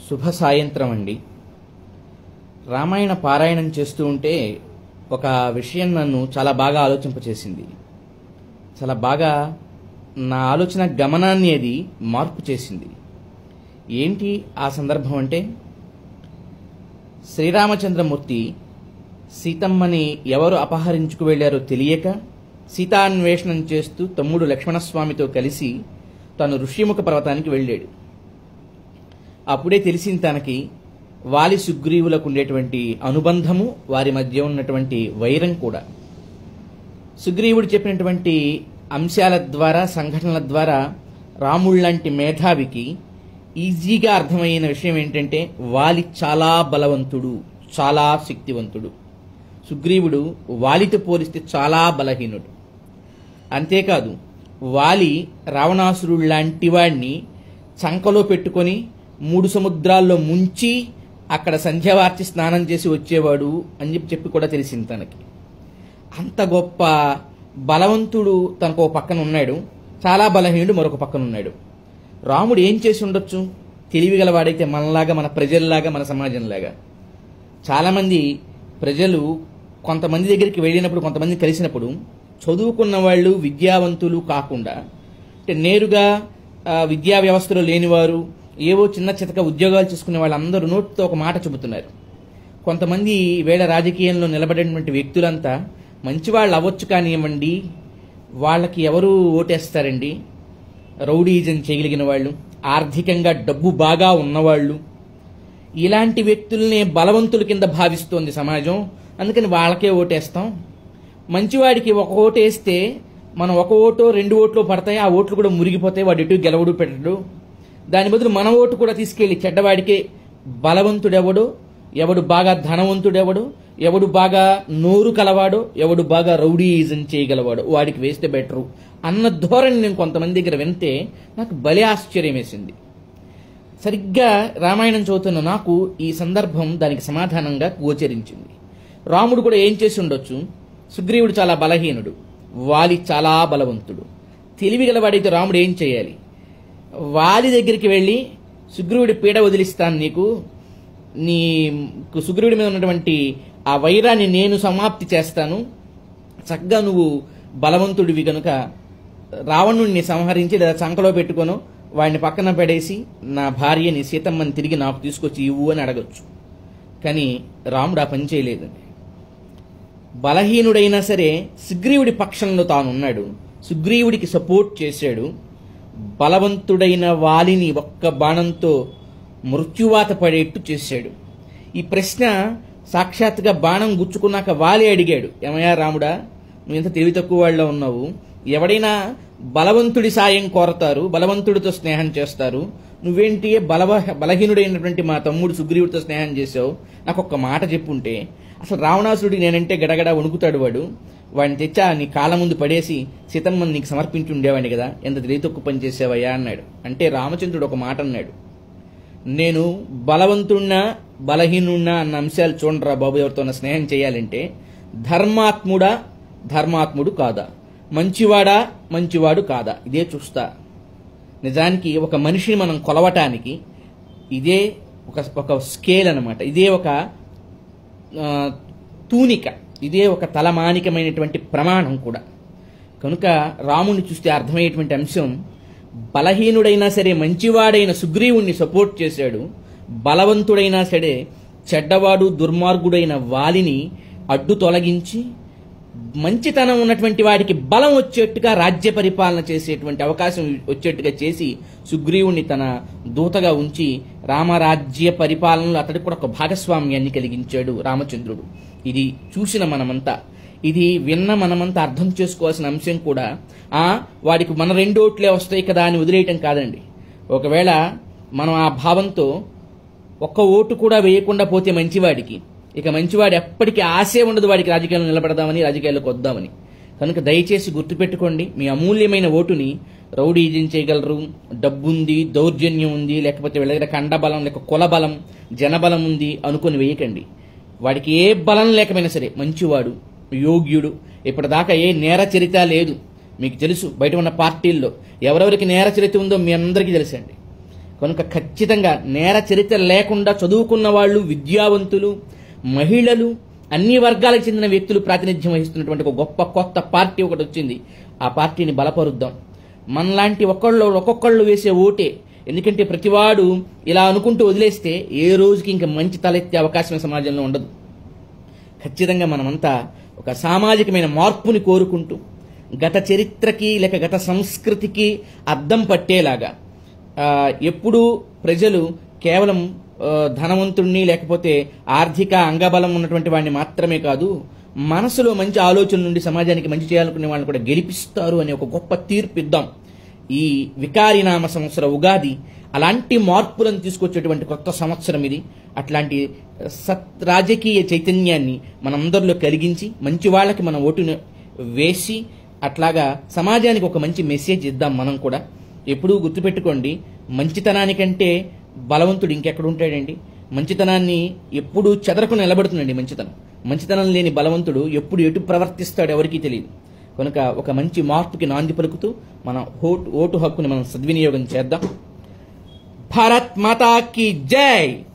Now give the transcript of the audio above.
శుభ సాయంత్రం అండి రామాయణ పారాయణం చేస్తూ ఉంటే ఒక విషయం నన్ను చాలా బాగా ఆలోచింపచేసింది చాలా బాగా నా ఆలోచన గమనాన్ని అది మార్పు చేసింది ఏంటి ఆ సందర్భం అంటే శ్రీరామచంద్రమూర్తి సీతమ్మని ఎవరు అపహరించుకు వెళ్లారో తెలియక సీతాన్వేషణం చేస్తూ తమ్ముడు లక్ష్మణస్వామితో కలిసి తను ఋష్యముఖ పర్వతానికి వెళ్ళాడు అప్పుడే తెలిసింది తనకి వాలి సుగ్రీవులకు ఉండేటువంటి అనుబంధము వారి మధ్య ఉన్నటువంటి వైరం కూడా సుగ్రీవుడు చెప్పినటువంటి అంశాల ద్వారా సంఘటనల ద్వారా రాముళ్ళంటి మేధావికి ఈజీగా అర్థమైన విషయం ఏంటంటే వాలి చాలా బలవంతుడు చాలా శక్తివంతుడు సుగ్రీవుడు వాలితో పోలిస్తే చాలా బలహీనుడు అంతేకాదు వాలి రావణాసురుడు లాంటి వాడిని చంకలో పెట్టుకొని మూడు సముద్రాల్లో ముంచి అక్కడ సంధ్యావార్చి స్నానం చేసి వచ్చేవాడు అని చెప్పి చెప్పి కూడా తెలిసింది తనకి అంత గొప్ప బలవంతుడు తనకు ఒక పక్కన ఉన్నాడు చాలా బలహీనుడు మరొక పక్కన ఉన్నాడు రాముడు ఏం చేసి ఉండొచ్చు తెలివిగలవాడైతే మనలాగా మన ప్రజల్లాగా మన సమాజంలాగా చాలామంది ప్రజలు కొంతమంది దగ్గరికి వెళ్ళినప్పుడు కొంతమంది కలిసినప్పుడు చదువుకున్న వాళ్ళు విద్యావంతులు కాకుండా అంటే నేరుగా ఆ, విద్యా వ్యవస్థలో లేనివారు ఏవో చిన్న చితక ఉద్యోగాలు చేసుకునే వాళ్ళందరూ నోటితో ఒక మాట చెబుతున్నారు కొంతమంది వేళ రాజకీయంలో నిలబడినటువంటి వ్యక్తులంతా మంచివాళ్ళు అవ్వచ్చు కానివ్వండి వాళ్ళకి ఎవరు ఓటేస్తారండి రౌడీజం చేయగలిగిన వాళ్ళు ఆర్థికంగా డబ్బు బాగా ఉన్నవాళ్ళు ఇలాంటి వ్యక్తుల్ని బలవంతుల కింద భావిస్తోంది సమాజం అందుకని వాళ్ళకే ఓటేస్తాం మంచివాడికి ఒక ఓటు వేస్తే మనం ఒక ఓటో రెండు ఓట్లు పడతాయి ఆ ఓట్లు కూడా మురిగిపోతాయి వాడు ఎటు గెలవడు పెట్టడు దాని బదులు మన ఓటు కూడా తీసుకెళ్లి చెడ్డవాడికే బలవంతుడెవడు ఎవడు బాగా ధనవంతుడెవడు ఎవడు బాగా నోరు కలవాడో ఎవడు బాగా రౌడీయిజం చేయగలవాడో వాడికి వేస్తే బెటరు అన్న ధోరణి నేను కొంతమంది దగ్గర వింటే నాకు భలే ఆశ్చర్యం వేసింది సరిగ్గా రామాయణం చదువుతున్న నాకు ఈ సందర్భం దానికి సమాధానంగా గోచరించింది రాముడు కూడా ఏం చేసి ఉండొచ్చు సుగ్రీవుడు చాలా బలహీనుడు వాలి చాలా బలవంతుడు తెలివిగలవాడైతే రాముడు ఏం చేయాలి వాలి దగ్గరికి వెళ్ళి సుగ్రీవుడి పీడ వదిలిస్తాను నీకు నీ సుగ్రీవుడి మీద ఉన్నటువంటి ఆ వైరాన్ని నేను సమాప్తి చేస్తాను చక్కగా నువ్వు బలవంతుడివి కనుక రావణుడిని సంహరించి లేదా చంకలో పెట్టుకొను వాడిని పక్కన పడేసి నా భార్యని సీతమ్మని తిరిగి నాకు తీసుకొచ్చి ఇవ్వు అని అడగొచ్చు కానీ రాముడు ఆ పని చేయలేదండి బలహీనుడైనా సరే సుగ్రీవుడి పక్షంలో తానున్నాడు సుగ్రీవుడికి సపోర్ట్ చేశాడు బలవంతుడైన వాలిని ఒక్క బాణంతో మృత్యువాత పడేట్టు చేశాడు ఈ ప్రశ్న సాక్షాత్తుగా బాణం గుచ్చుకున్నాక వాలి అడిగాడు ఏమయ్యా రాముడా నువ్వు ఎంత తెలివి తక్కువ వాళ్ళలో ఉన్నావు ఎవడైనా బలవంతుడి సాయం కోరతారు బలవంతుడితో స్నేహం చేస్తారు నువ్వేంటి బలవ బలహీనుడైనటువంటి మా తమ్ముడు సుగ్రీవుడితో స్నేహం చేసావు నాకు ఒక్క మాట చెప్పుంటే అసలు రావణాసుడికి నేనంటే గడగడ వణుకుతాడు వాడు వాడిని తెచ్చా నీ కాళ్ళ ముందు పడేసి సీతమ్మని నీకు సమర్పించి ఉండేవాడిని కదా ఎంత తెలివి తక్కువ పని చేసావయ్యా అన్నాడు అంటే రామచంద్రుడు ఒక మాట అన్నాడు నేను బలవంతుణ్ణా బలహీనుణ్ణా అన్న అంశాలు చూడరా బాబు ఎవరితో స్నేహం చేయాలంటే ధర్మాత్ముడా ధర్మాత్ముడు కాదా మంచివాడా మంచివాడు కాదా ఇదే చూస్తా నిజానికి ఒక మనిషిని మనం కొలవటానికి ఇదే ఒక ఒక స్కేల్ అన్నమాట ఇదే ఒక ఆ, తూనిక ఇదే ఒక తలమానికమైనటువంటి ప్రమాణం కూడా కనుక రాముని చూస్తే అర్థమయ్యేటువంటి అంశం బలహీనుడైనా సరే మంచివాడైన సుగ్రీవుణ్ణి సపోర్ట్ చేశాడు బలవంతుడైనా సరే చెడ్డవాడు దుర్మార్గుడైన వాలిని అడ్డు తొలగించి మంచితనం ఉన్నటువంటి వాడికి బలం వచ్చేట్టుగా రాజ్య పరిపాలన చేసేటువంటి అవకాశం వచ్చేట్టుగా చేసి సుగ్రీవుణ్ణి తన దూతగా ఉంచి రామరాజ్య పరిపాలనలో అతడికి కూడా ఒక భాగస్వామ్యాన్ని కలిగించాడు రామచంద్రుడు ఇది చూసిన మనమంతా ఇది విన్న మనమంతా అర్థం చేసుకోవాల్సిన అంశం కూడా ఆ వాడికి మన రెండు ఓట్లే వస్తాయి కదా అని వదిలేయటం కాదండి ఒకవేళ మనం ఆ భావంతో ఒక్క ఓటు కూడా వేయకుండా పోతే మంచివాడికి ఇక మంచివాడు ఎప్పటికీ ఆశే ఉండదు వాడికి రాజకీయాల్లో నిలబడదామని రాజకీయాల్లోకి వద్దామని కనుక దయచేసి గుర్తుపెట్టుకోండి మీ అమూల్యమైన ఓటుని రౌడీజం చేయగలరు డబ్బుంది దౌర్జన్యం ఉంది లేకపోతే వీళ్ళ దగ్గర కండబలం లేక కులబలం జనబలం ఉంది అనుకుని వేయకండి వాడికి ఏ బలం లేకపోయినా సరే మంచివాడు యోగ్యుడు ఇప్పటిదాకా ఏ నేర చరిత లేదు మీకు తెలుసు బయట ఉన్న పార్టీల్లో ఎవరెవరికి నేర చరిత్ర ఉందో మీ అందరికీ తెలుసండి కనుక ఖచ్చితంగా నేర చరిత్ర లేకుండా చదువుకున్న వాళ్ళు విద్యావంతులు మహిళలు అన్ని వర్గాలకు చెందిన వ్యక్తులు ప్రాతినిధ్యం వహిస్తున్నటువంటి ఒక గొప్ప కొత్త పార్టీ ఒకటి వచ్చింది ఆ పార్టీని బలపరుద్దాం మనలాంటి ఒక్కళ్ళు ఒక్కొక్కళ్ళు వేసే ఓటే ఎందుకంటే ప్రతివాడు ఇలా అనుకుంటూ వదిలేస్తే ఏ రోజుకి ఇంకా మంచి తలెత్తే అవకాశం ఈ సమాజంలో ఉండదు ఖచ్చితంగా మనమంతా ఒక సామాజికమైన మార్పుని కోరుకుంటూ గత చరిత్రకి లేక గత సంస్కృతికి అద్దం పట్టేలాగా ఆ, ఎప్పుడూ ప్రజలు కేవలం ఆ, ధనవంతుణ్ణి లేకపోతే ఆర్థిక అంగబలం ఉన్నటువంటి వాడిని మాత్రమే కాదు మనసులో మంచి ఆలోచన నుండి సమాజానికి మంచి చేయాలనుకునే వాళ్ళని కూడా గెలిపిస్తారు అనే ఒక గొప్ప తీర్పు ఇద్దాం ఈ వికారినామ సంవత్సర ఉగాది అలాంటి మార్పులను తీసుకొచ్చేటువంటి కొత్త సంవత్సరం ఇది అట్లాంటి సత్ రాజకీయ చైతన్యాన్ని మనందరిలో కలిగించి మంచి వాళ్ళకి మన ఓటును వేసి అట్లాగా సమాజానికి ఒక మంచి మెసేజ్ ఇద్దాం మనం కూడా ఎప్పుడూ గుర్తుపెట్టుకోండి మంచితనానికంటే బలవంతుడు ఇంకెక్కడ ఉంటాడండి మంచితనాన్ని ఎప్పుడు చెదరకు నిలబడుతుందండి మంచితనం మంచితనం లేని బలవంతుడు ఎప్పుడు ఎటు ప్రవర్తిస్తాడు ఎవరికీ తెలియదు కనుక ఒక మంచి మార్పుకి నాంది పలుకుతూ మన ఓటు ఓటు హక్కుని మనం సద్వినియోగం చేద్దాం భారత్ మాతా కి జై